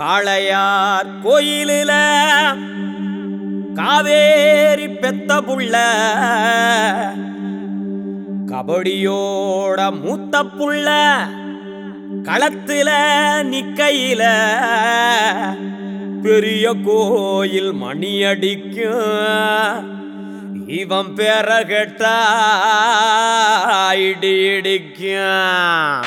காளையார் கோயிலில காவேரி பெத்த புள்ள கபடியோட மூத்த புள்ள களத்துல நிக்கையில பெரிய கோயில் மணி அடிக்கும் இவன் பேர கேட்டா இடி இடிக்கும்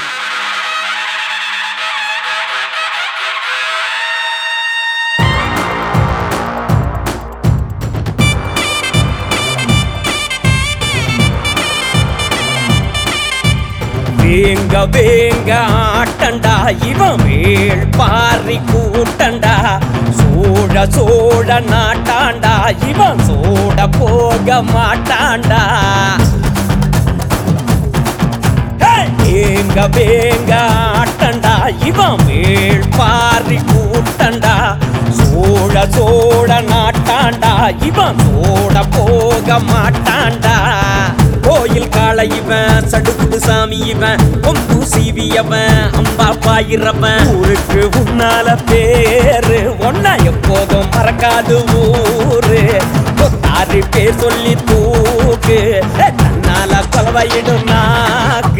வேங்க வேங்க ஆட்டண்டா இவன் மேல் பாரி கூட்டண்டா சோழ சோழ நாட்டாண்டா இவன் சோட போக மாட்டாண்டா வேங்க வேங்க ஆட்டண்டா இவன் மேல் பாரி கூட்டண்டா சோழ சோழ நாட்டாண்டா இவன் சோட போக மாட்டாண்டா கோயில் காளை இவன் சடுகுடு சாமி இவன் கொம்பு சீவியவன் அம்பா பாயிரவன் ஊருக்கு உன்னால பேரு ஒன்னா எப்போதும் மறக்காது ஊரு கொத்தாரு பேர் சொல்லி தூக்கு தன்னால கொலவையிடும் நாக்கு